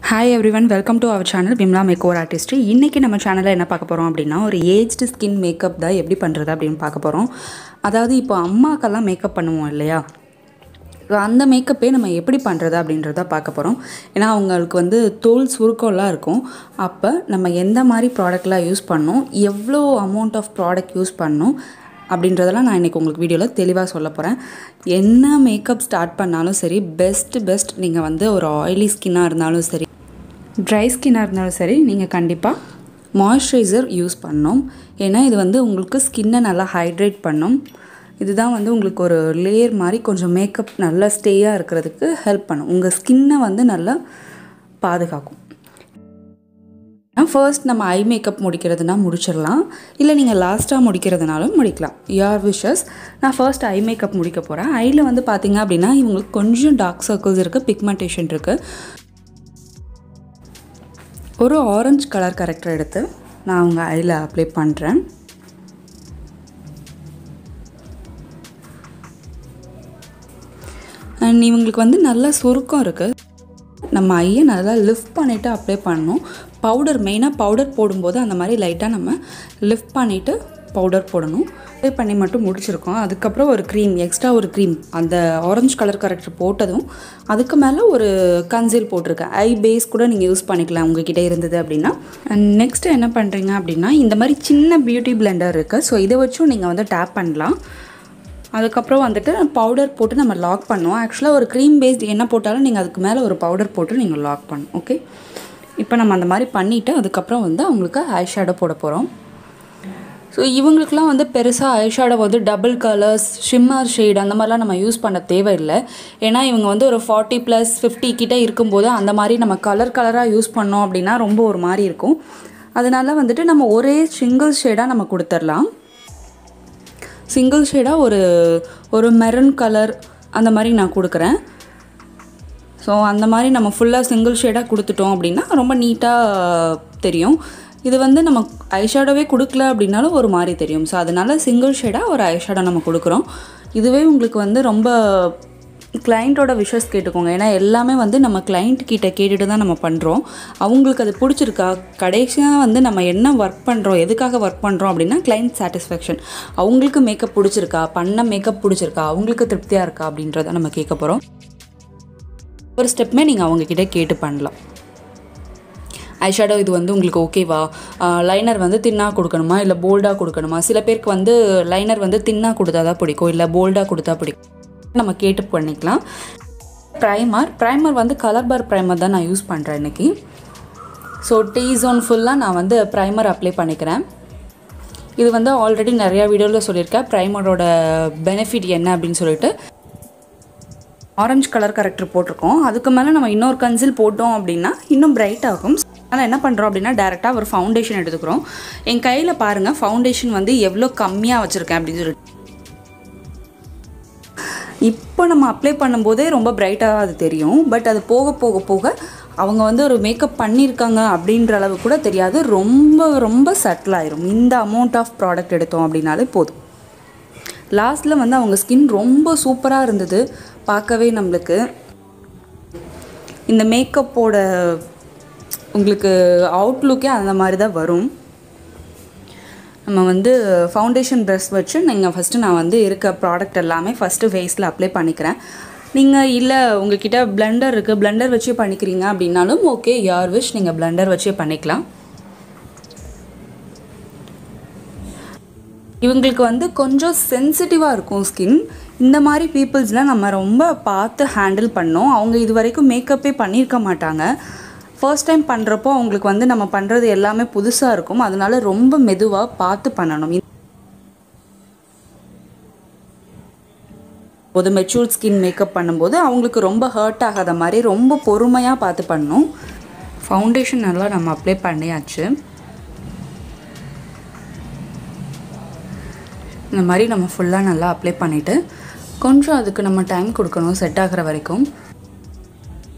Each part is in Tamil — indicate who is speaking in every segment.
Speaker 1: hi everyone welcome to our channel Vimla makeover artist இன்றைக்கி நம்ம சேனலில் என்ன பார்க்க போகிறோம் அப்படின்னா ஒரு ஏஜ்டு ஸ்கின் மேக்கப் தான் எப்படி பண்ணுறது அப்படின்னு பார்க்க போகிறோம் அதாவது இப்போ அம்மாக்கெல்லாம் மேக்கப் பண்ணுவோம் இல்லையா So, அந்த மேக்கப்பே நம்ம எப்படி பண்ணுறது அப்படின்றத பார்க்க போகிறோம் ஏன்னா அவங்களுக்கு வந்து தோல் சுருக்கம்லாம் இருக்கும் அப்போ நம்ம எந்த மாதிரி ப்ராடக்ட்லாம் யூஸ் பண்ணோம் எவ்வளோ அமௌண்ட் ஆஃப் ப்ராடக்ட் யூஸ் பண்ணோம் அப்படின்றதெல்லாம் நான் இன்றைக்கி உங்களுக்கு வீடியோவில் தெளிவாக சொல்ல போகிறேன் என்ன மேக்கப் ஸ்டார்ட் பண்ணாலும் சரி பெஸ்ட் பெஸ்ட் நீங்கள் வந்து ஒரு ஆயிலி ஸ்கின்னாக இருந்தாலும் சரி ட்ரை ஸ்கின்னாக இருந்தாலும் சரி நீங்கள் கண்டிப்பாக மாய்ஸ்சரைசர் யூஸ் பண்ணணும் ஏன்னா இது வந்து உங்களுக்கு ஸ்கின்னை நல்லா ஹைட்ரேட் பண்ணும் இதுதான் வந்து உங்களுக்கு ஒரு லேயர் மாதிரி கொஞ்சம் மேக்கப் நல்லா ஸ்டேயாக இருக்கிறதுக்கு ஹெல்ப் பண்ணும் உங்கள் ஸ்கின்னை வந்து நல்லா பாதுகாக்கும் ஃபர்ஸ்ட் நம்ம ஐ மேக்கப் முடிக்கிறதுனா முடிச்சிடலாம் இல்லை நீங்கள் லாஸ்ட்டாக முடிக்கிறதுனாலும் முடிக்கலாம் யார் விஷஸ் நான் ஃபர்ஸ்ட் ஐ மேக்கப் முடிக்க போகிறேன் ஐயில் வந்து பார்த்தீங்க அப்படின்னா இவங்களுக்கு கொஞ்சம் டார்க் சர்க்கிள்ஸ் இருக்குது பிக்மெண்டேஷன் இருக்குது ஒரு ஆரஞ்சு கலர் கரெக்டர் எடுத்து நான் அவங்க ஐயில் அப்ளை பண்ணுறேன் அண்ட் இவங்களுக்கு வந்து நல்லா சுருக்கம் இருக்குது நம்ம ஐயை நல்லா லிஃப்ட் பண்ணிவிட்டு அப்ளை பண்ணணும் பவுடர் மெயினாக பவுடர் போடும்போது அந்த மாதிரி லைட்டாக நம்ம லிஃப்ட் பண்ணிவிட்டு பவுடர் போடணும் அப்ளை பண்ணி மட்டும் முடிச்சிருக்கோம் அதுக்கப்புறம் ஒரு க்ரீம் எக்ஸ்ட்ரா ஒரு க்ரீம் அந்த ஆரஞ்சு கலர் கரெக்டர் போட்டதும் அதுக்கு மேலே ஒரு கன்சீல் போட்டிருக்கேன் ஐ பேஸ் கூட நீங்கள் யூஸ் பண்ணிக்கலாம் உங்ககிட்ட இருந்தது அப்படின்னா அண்ட் நெக்ஸ்ட்டு என்ன பண்ணுறீங்க அப்படின்னா இந்த மாதிரி சின்ன பியூட்டி பிளெண்டர் இருக்குது ஸோ இதை வச்சும் நீங்கள் வந்து டேப் பண்ணலாம் அதுக்கப்புறம் வந்துட்டு பவுடர் போட்டு நம்ம லாக் பண்ணுவோம் ஆக்சுவலாக ஒரு க்ரீம் பேஸ்ட் என்ன போட்டாலும் நீங்கள் அதுக்கு மேலே ஒரு பவுடர் போட்டு நீங்கள் லாக் பண்ணணும் ஓகே இப்போ நம்ம அந்த மாதிரி பண்ணிவிட்டு அதுக்கப்புறம் வந்து அவங்களுக்கு ஐ ஷேடோ போட போகிறோம் ஸோ இவங்களுக்குலாம் வந்து பெருசாக ஐ ஷேடோ வந்து டபுள் கலர்ஸ் ஷிம்மர் ஷேட் அந்த மாதிரிலாம் நம்ம யூஸ் பண்ண தேவையில்லை ஏன்னா இவங்க வந்து ஒரு ஃபார்ட்டி ப்ளஸ் ஃபிஃப்டி கிட்டே இருக்கும்போது அந்த மாதிரி நம்ம கலர் கலராக யூஸ் பண்ணோம் அப்படின்னா ரொம்ப ஒரு மாதிரி இருக்கும் அதனால வந்துட்டு நம்ம ஒரே சிங்கிள் ஷேடாக நம்ம கொடுத்துடலாம் சிங்கிள் ஷேடாக ஒரு ஒரு மெரூன் கலர் அந்த மாதிரி நான் கொடுக்குறேன் ஸோ அந்த மாதிரி நம்ம ஃபுல்லாக சிங்கிள் ஷேடாக கொடுத்துட்டோம் அப்படின்னா ரொம்ப நீட்டாக தெரியும் இது வந்து நம்ம ஐஷேடோவே கொடுக்கல அப்படின்னாலும் ஒரு மாதிரி தெரியும் ஸோ அதனால சிங்கிள் ஷேடாக ஒரு ஐஷேடோ நம்ம கொடுக்குறோம் இதுவே உங்களுக்கு வந்து ரொம்ப கிளைண்ட்டோட விஷஸ் கேட்டுக்கோங்க ஏன்னா எல்லாமே வந்து நம்ம கிளைண்ட் கிட்ட கேட்டுட்டு தான் நம்ம பண்ணுறோம் அவங்களுக்கு அது பிடிச்சிருக்கா கடைசியாக வந்து நம்ம என்ன ஒர்க் பண்ணுறோம் எதுக்காக ஒர்க் பண்ணுறோம் அப்படின்னா கிளைண்ட் சாட்டிஸ்ஃபேக்ஷன் அவங்களுக்கு மேக்கப் பிடிச்சிருக்கா பண்ண மேக்கப் பிடிச்சிருக்கா அவங்களுக்கு திருப்தியாக இருக்கா அப்படின்றத நம்ம கேட்க போகிறோம் ஒரு ஸ்டெப்புமே நீங்கள் அவங்கக்கிட்ட கேட்டு பண்ணலாம் ஐஷேடோ இது வந்து உங்களுக்கு ஓகேவா லைனர் வந்து தின்னாக கொடுக்கணுமா இல்லை போல்டாக கொடுக்கணுமா சில பேருக்கு வந்து லைனர் வந்து தின்னாக கொடுத்தா தான் பிடிக்கும் இல்லை போல்டாக கொடுத்தா பிடிக்கும் நம்ம கேட்டு பண்ணிக்கலாம் ப்ரைமர் ப்ரைமர் வந்து கலர் பார் ப்ரைமர் தான் நான் யூஸ் பண்ணுறேன் இன்றைக்கி ஸோ டீ ஜோன் ஃபுல்லாக நான் வந்து ப்ரைமர் அப்ளை பண்ணிக்கிறேன் இது வந்து ஆல்ரெடி நிறையா வீடியோவில் சொல்லியிருக்கேன் ப்ரைமரோட பெனிஃபிட் என்ன அப்படின்னு சொல்லிட்டு ஆரஞ்சு கலர் கரெக்டர் போட்டிருக்கோம் அதுக்கு மேலே நம்ம இன்னொரு கன்சில் போட்டோம் அப்படின்னா இன்னும் பிரைட் ஆகும் அதனால் என்ன பண்ணுறோம் அப்படின்னா டேரெக்டாக ஒரு ஃபவுண்டேஷன் எடுத்துக்கிறோம் என் கையில் பாருங்கள் ஃபவுண்டேஷன் வந்து எவ்வளோ கம்மியாக வச்சுருக்கேன் அப்படின்னு சொல்லிட்டு இப்போ நம்ம அப்ளை பண்ணும்போதே ரொம்ப பிரைட்டாக அது தெரியும் பட் அது போக போக போக அவங்க வந்து ஒரு மேக்கப் பண்ணியிருக்காங்க அப்படின்ற அளவு கூட தெரியாது ரொம்ப ரொம்ப சட்டில் ஆயிரும் இந்த அமௌண்ட் ஆஃப் ப்ராடக்ட் எடுத்தோம் அப்படின்னாலே போதும் லாஸ்ட்டில் வந்து அவங்க ஸ்கின் ரொம்ப சூப்பராக இருந்தது பார்க்கவே நம்மளுக்கு இந்த மேக்கப்போட உங்களுக்கு அவுட்லுக்கே அந்த மாதிரி தான் வரும் நம்ம வந்து ஃபவுண்டேஷன் ப்ரஷ் வச்சு நீங்கள் ஃபஸ்ட்டு நான் வந்து இருக்க ப்ராடக்ட் எல்லாமே ஃபஸ்ட்டு ஃபேஸில் அப்ளை பண்ணிக்கிறேன் நீங்கள் இல்லை உங்ககிட்ட பிளெண்டர் இருக்குது பிளெண்டர் வச்சே பண்ணிக்கிறீங்க அப்படின்னாலும் ஓகே யார் விஷ் நீங்கள் பிளெண்டர் வச்சே பண்ணிக்கலாம் இவங்களுக்கு வந்து கொஞ்சம் சென்சிட்டிவாக இருக்கும் ஸ்கின் இந்த மாதிரி பீப்புள்ஸ்லாம் நம்ம ரொம்ப பார்த்து ஹேண்டில் பண்ணோம் அவங்க இது வரைக்கும் மேக்கப்பே பண்ணியிருக்க மாட்டாங்க ஃபர்ஸ்ட் டைம் பண்ணுறப்போ அவங்களுக்கு வந்து நம்ம பண்ணுறது எல்லாமே புதுசாக இருக்கும் அதனால ரொம்ப மெதுவாக பார்த்து பண்ணணும் ஒரு மெச்சூர் ஸ்கின் மேக்கப் பண்ணும்போது அவங்களுக்கு ரொம்ப ஹர்ட் ஆகாத மாதிரி ரொம்ப பொறுமையாக பார்த்து பண்ணணும் ஃபவுண்டேஷன் நல்லா நம்ம அப்ளை பண்ணியாச்சு இந்த மாதிரி நம்ம ஃபுல்லாக நல்லா அப்ளை பண்ணிவிட்டு கொஞ்சம் அதுக்கு நம்ம டைம் கொடுக்கணும் செட் ஆகிற வரைக்கும்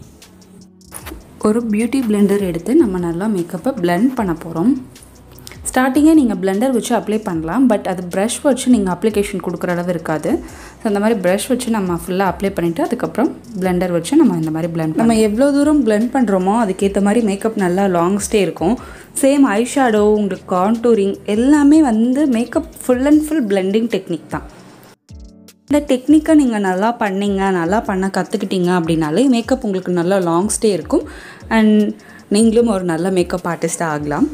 Speaker 1: ஒரு பியூட்டி பிளெண்டர் எடுத்து நம்ம நல்லா மேக்கப்பை பிளெண்ட் பண்ண போகிறோம் ஸ்டார்டிங்கே நீங்கள் பிளெண்டர் வச்சு அப்ளை பண்ணலாம் பட் அது ப்ரஷ் வச்சு நீங்கள் அப்ளிகேஷன் கொடுக்குற அளவு இருக்காது ஸோ அந்த மாதிரி ப்ரஷ் வச்சு நம்ம ஃபுல்லாக அப்ளை பண்ணிவிட்டு அதுக்கப்புறம் பிளெண்டர் வச்சு நம்ம இந்த மாதிரி பிளெண்ட் நம்ம எவ்வளோ தூரம் பிளெண்ட் பண்ணுறோமோ அதுக்கேற்ற மாதிரி மேக்கப் நல்லா லாங் ஸ்டே இருக்கும் சேம் ஐ ஷேடோ உங்களுக்கு கான்டூரிங் எல்லாமே வந்து makeup full and full blending technique தான் இந்த டெக்னிக்கை நீங்கள் நல்லா பண்ணீங்க நல்லா பண்ண கற்றுக்கிட்டீங்க அப்படின்னாலே மேக்கப் உங்களுக்கு நல்லா லாங் ஸ்டே இருக்கும் அண்ட் நீங்களும் ஒரு நல்ல மேக்கப் ஆர்டிஸ்டாக ஆகலாம்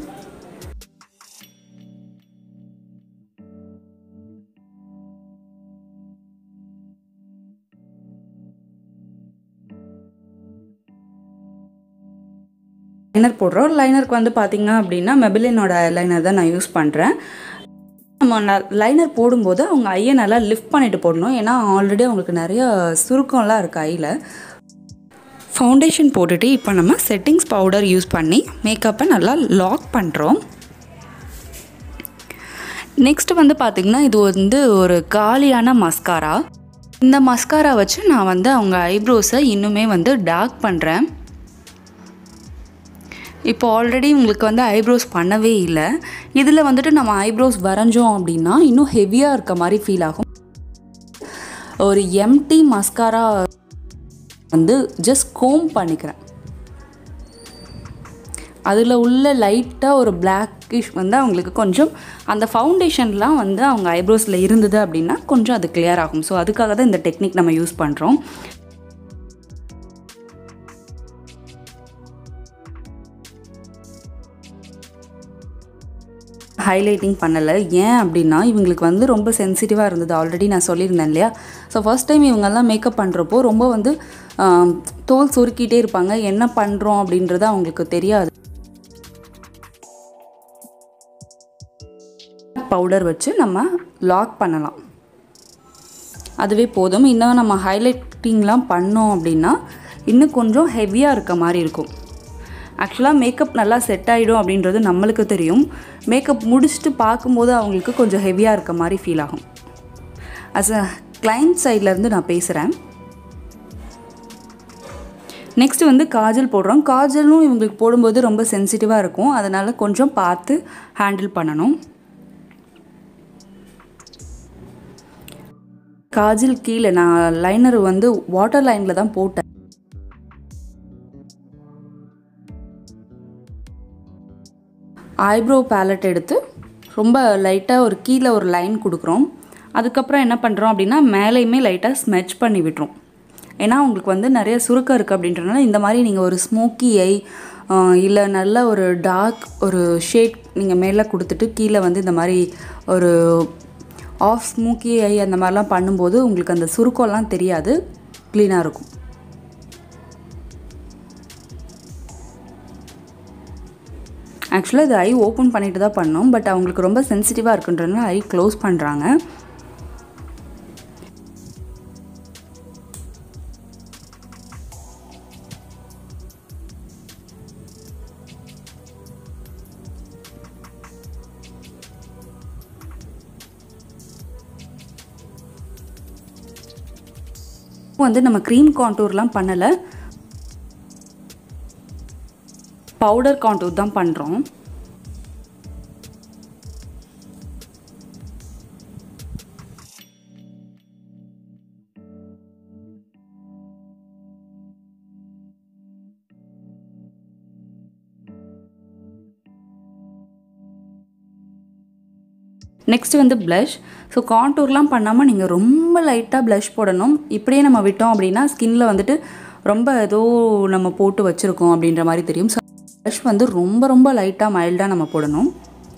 Speaker 1: லைனர் போடுறோம் லைனருக்கு வந்து பார்த்தீங்க அப்படின்னா மெபிலினோட லைனர் தான் நான் யூஸ் பண்ணுறேன் நம்ம லைனர் போடும்போது அவங்க ஐயை நல்லா லிஃப்ட் பண்ணிட்டு போடணும் ஏன்னா ஆல்ரெடி அவங்களுக்கு நிறைய சுருக்கம்லாம் இருக்குது ஐயில் ஃபவுண்டேஷன் போட்டுட்டு இப்போ நம்ம செட்டிங்ஸ் பவுடர் யூஸ் பண்ணி மேக்கப்பை நல்லா லாக் பண்ணுறோம் நெக்ஸ்ட் வந்து பார்த்திங்கன்னா இது வந்து ஒரு காலியான மஸ்காரா இந்த மஸ்காரா வச்சு நான் வந்து அவங்க ஐப்ரோஸை இன்னுமே வந்து டார்க் பண்ணுறேன் இப்போ ஆல்ரெடி உங்களுக்கு வந்து ஐப்ரோஸ் பண்ணவே இல்லை இதில் வந்துட்டு நம்ம ஐப்ரோஸ் வரைஞ்சோம் அப்படின்னா இன்னும் ஹெவியாக இருக்க மாதிரி ஃபீல் ஆகும் ஒரு எம்டி மஸ்காரா வந்து ஜஸ்ட் கோம் பண்ணிக்கிறேன் அதில் உள்ள லைட்டாக ஒரு பிளாக்கிஷ் வந்து அவங்களுக்கு கொஞ்சம் அந்த ஃபவுண்டேஷன்லாம் வந்து அவங்க ஐப்ரோஸில் இருந்தது அப்படின்னா கொஞ்சம் அது கிளியர் ஆகும் ஸோ அதுக்காக தான் இந்த டெக்னிக் நம்ம யூஸ் பண்ணுறோம் ஹைலைட்டிங் பண்ணலை ஏன் அப்படின்னா இவங்களுக்கு வந்து ரொம்ப சென்சிட்டிவாக இருந்தது ஆல்ரெடி நான் சொல்லியிருந்தேன் இல்லையா ஸோ ஃபர்ஸ்ட் டைம் இவங்கெல்லாம் மேக்கப் பண்ணுறப்போ ரொம்ப வந்து ஆம், தோல் சுருக்கிட்டே இருப்பாங்க என்ன பண்ணுறோம் அப்படின்றது அவங்களுக்கு தெரியாது பவுடர் வச்சு நம்ம லாக் பண்ணலாம் அதுவே போதும் இன்னும் நம்ம ஹைலைட்டிங்லாம் பண்ணோம் அப்படின்னா இன்னும் கொஞ்சம் ஹெவியாக இருக்க மாதிரி இருக்கும் ஆக்சுவலாக மேக்கப் நல்லா செட் ஆகிடும் அப்படின்றது நம்மளுக்கு தெரியும் மேக்கப் முடிச்சுட்டு பார்க்கும்போது அவங்களுக்கு கொஞ்சம் ஹெவியாக இருக்க மாதிரி ஃபீல் ஆகும் அஸ் அ கிளைண்ட் சைட்லேருந்து நான் பேசுகிறேன் நெக்ஸ்ட் வந்து காஜல் போடுறோம் காஜலும் இவங்களுக்கு போடும்போது ரொம்ப சென்சிட்டிவாக இருக்கும் அதனால் கொஞ்சம் பார்த்து ஹேண்டில் பண்ணணும் காஜல் கீழே நான் லைனர் வந்து வாட்டர் லைனில் தான் போட்டேன் ஐப்ரோ பேலட் எடுத்து ரொம்ப லைட்டாக ஒரு கீழே ஒரு லைன் கொடுக்குறோம் அதுக்கப்புறம் என்ன பண்ணுறோம் அப்படின்னா மேலேயுமே லைட்டாக ஸ்மெச் பண்ணி விட்டுரும் ஏன்னா உங்களுக்கு வந்து நிறைய சுருக்கம் இருக்குது அப்படின்றனால இந்த மாதிரி நீங்கள் ஒரு ஸ்மோக்கி ஐ இல்லை நல்ல ஒரு டார்க் ஒரு ஷேட் நீங்கள் மேலே கொடுத்துட்டு கீழே வந்து இந்த மாதிரி ஒரு ஆஃப் ஸ்மோக்கி ஐ அந்த மாதிரிலாம் பண்ணும்போது உங்களுக்கு அந்த சுருக்கம்லாம் தெரியாது க்ளீனாக இருக்கும் ஆக்சுவலாக இது ஐ ஓப்பன் பண்ணிட்டு தான் பண்ணோம் பட் அவங்களுக்கு ரொம்ப சென்சிட்டிவாக இருக்குன்றதுனால ஐ க்ளோஸ் பண்ணுறாங்க வந்து நம்ம க்ரீம் கான்டூர்லாம் பண்ணலை பவுடர் கான்டூர் தான் பண்ணுறோம் நெக்ஸ்ட் வந்து ப்ளஷ் ஸோ கான்டூர்லாம் பண்ணாமல் நீங்கள் ரொம்ப லைட்டாக ப்ளஷ் போடணும் இப்படியே நம்ம விட்டோம் அப்படின்னா ஸ்கின்ல வந்துட்டு ரொம்ப ஏதோ நம்ம போட்டு வச்சுருக்கோம் அப்படின்ற மாதிரி தெரியும் ஸோ ப்ளஷ் வந்து ரொம்ப ரொம்ப லைட்டாக மைல்டாக நம்ம போடணும்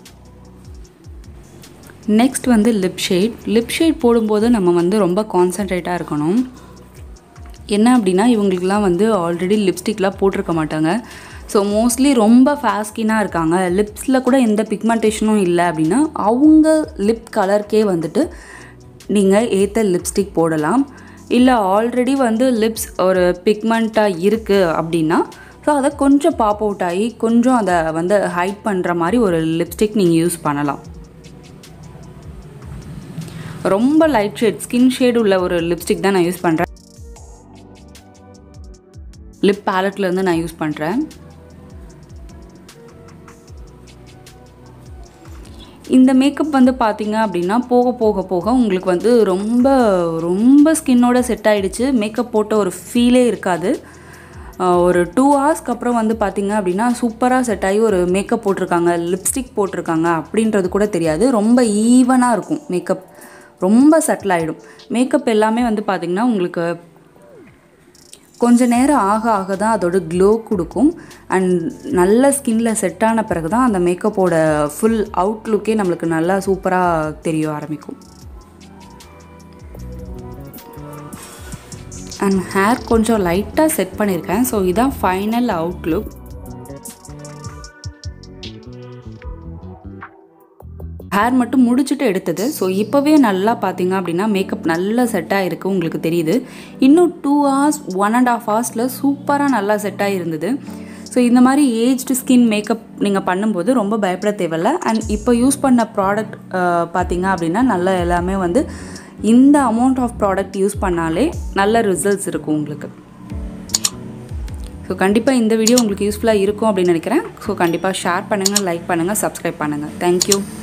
Speaker 1: நெக்ஸ்ட் வந்து லிப் ஷேட் லிப் ஷேட் போடும்போது நம்ம வந்து ரொம்ப கான்சன்ட்ரேட்டாக இருக்கணும் என்ன அப்படின்னா இவங்களுக்குலாம் வந்து ஆல்ரெடி லிப்ஸ்டிக்லாம் போட்டிருக்க மாட்டாங்க ஸோ மோஸ்ட்லி ரொம்ப ஃபேஸ்கினாக இருக்காங்க லிப்ஸில் கூட எந்த பிக்மெண்டேஷனும் இல்லை அப்படின்னா அவங்க லிப் கலருக்கே வந்துட்டு நீங்கள் ஏற்ற லிப்ஸ்டிக் போடலாம் இல்லை ஆல்ரெடி வந்து லிப்ஸ் ஒரு பிக்மெண்ட்டாக இருக்குது அப்படின்னா ஸோ அதை கொஞ்சம் பாப் அவுட் ஆகி கொஞ்சம் அதை வந்து ஹைட் பண்ணுற மாதிரி ஒரு லிப்ஸ்டிக் நீங்கள் யூஸ் பண்ணலாம் ரொம்ப லைட் ஷேட் ஸ்கின் ஷேட் உள்ள ஒரு லிப்ஸ்டிக் தான் நான் யூஸ் பண்ணுறேன் லிப் பேலட்லேருந்து நான் யூஸ் பண்ணுறேன் இந்த மேக்கப் வந்து பார்த்தீங்க அப்படின்னா போக போக போக உங்களுக்கு வந்து ரொம்ப ரொம்ப ஸ்கின்னோட செட் ஆகிடுச்சு மேக்கப் போட்ட ஒரு ஃபீலே இருக்காது ஆஹ் ஒரு டூ ஹவர்ஸ்க்கு அப்புறம் வந்து பார்த்தீங்க அப்படின்னா சூப்பராக செட் ஆகி ஒரு மேக்கப் போட்டிருக்காங்க லிப்ஸ்டிக் போட்டிருக்காங்க அப்படின்றது கூட தெரியாது ரொம்ப ஈவனாக இருக்கும் மேக்கப் ரொம்ப செட்டில் ஆகிடும் மேக்கப் எல்லாமே வந்து பார்த்திங்கன்னா உங்களுக்கு கொஞ்ச நேரம் ஆக ஆக தான் அதோட க்ளோ கொடுக்கும் அண்ட் நல்ல ஸ்கின்ல செட் ஆன பிறகு தான் அந்த மேக்கப்போட ஃபுல் அவுட்லுக்கே நம்மளுக்கு நல்லா சூப்பராக தெரிய ஆரம்பிக்கும் அண்ட் ஹேர் கொஞ்சம் லைட்டாக செட் பண்ணியிருக்கேன் ஸோ இதான் ஃபைனல் அவுட்லுக் ஹேர் மட்டும் முடிச்சுட்டு எடுத்தது ஸோ இப்போவே நல்லா பார்த்தீங்க அப்படின்னா மேக்கப் நல்லா செட் ஆகிருக்கு உங்களுக்கு தெரியுது இன்னும் two hours one and half ஹவர்ஸில் சூப்பராக நல்லா செட் ஆகிருந்தது ஸோ இந்த மாதிரி ஏஜ்டு ஸ்கின் மேக்கப் நீங்கள் பண்ணும்போது ரொம்ப பயப்பட தேவையில்ல அண்ட் இப்போ யூஸ் பண்ண ப்ராடக்ட் பார்த்தீங்க அப்படின்னா நல்லா எல்லாமே வந்து இந்த அமௌண்ட் ஆஃப் ப்ராடக்ட் யூஸ் பண்ணாலே நல்ல ரிசல்ட்ஸ் இருக்கும் உங்களுக்கு ஸோ கண்டிப்பாக இந்த வீடியோ உங்களுக்கு யூஸ்ஃபுல்லாக இருக்கும் அப்படின்னு நினைக்கிறேன் ஸோ கண்டிப்பாக ஷேர் பண்ணுங்கள் லைக் பண்ணுங்கள் சப்ஸ்கிரைப் பண்ணுங்கள் தேங்க்யூ